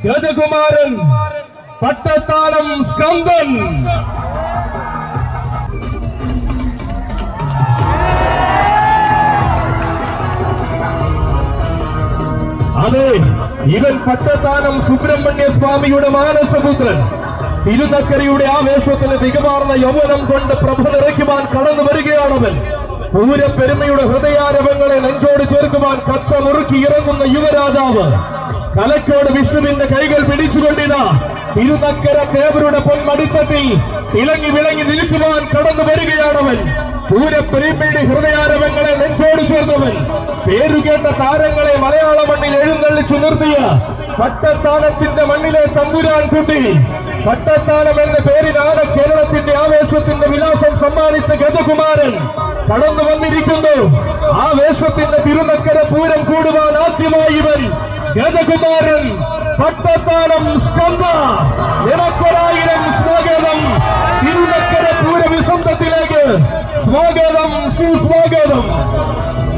ഗജകുമാരൻ പട്ടത്താനം സ്കന്ദൻ അതെ ഇവൻ പട്ടത്താനം സുബ്രഹ്മണ്യ സ്വാമിയുടെ മാനസപുത്രൻ തിരുനക്കരയുടെ ആവേശത്തിന് തികമാർന്ന യൗവനം കൊണ്ട് പ്രഭ നിറയ്ക്കുവാൻ കടന്നു വരികയാണവൻ പൂരപ്പെരുമയുടെ ഹൃദയാരവങ്ങളെ നെഞ്ചോട് ചേർക്കുവാൻ കച്ച മുറുക്കി ഇറങ്ങുന്ന യുവരാജാവ് കലക്കോട് വിഷ്ണുവിന്റെ കൈകൾ പിടിച്ചുകൊണ്ടിത തിരുനക്കര തേവരുടെ പൊന്മടിത്തട്ടിൽ ഇളങ്ങി വിളങ്ങി നിൽക്കുവാൻ കടന്നു വരികയാണവൻ പൂരപ്പെരുമയുടെ ഹൃദയാരവങ്ങളെ നെഞ്ചോട് ചേർന്നവൻ പേരുകേട്ട താരങ്ങളെ മലയാള മണ്ണിൽ എഴുന്നള്ളിച്ചു നിർത്തിയ പട്ടത്താനത്തിന്റെ മണ്ണിലെ തമ്പുരാൻ കുട്ടി പട്ടത്താനം എന്ന പേരിലാണ് കേരളത്തിന്റെ ആവേശത്തിന്റെ വിലാസം സമ്മാനിച്ച ഗജകുമാരൻ കടന്നു വന്നിരിക്കുന്നു ആവേശത്തിന്റെ തിരുനക്കര പൂരം കൂടുവാൻ ആദ്യമായി ഇവൻ ഗജകുമാരൻ പട്ടത്താനം സ്കന്ദ നിനക്കൊരായിരം സ്വാഗതം തിരുനക്കര പൂരവിസന്തത്തിലേക്ക് സ്വാഗതം സുസ്വാഗതം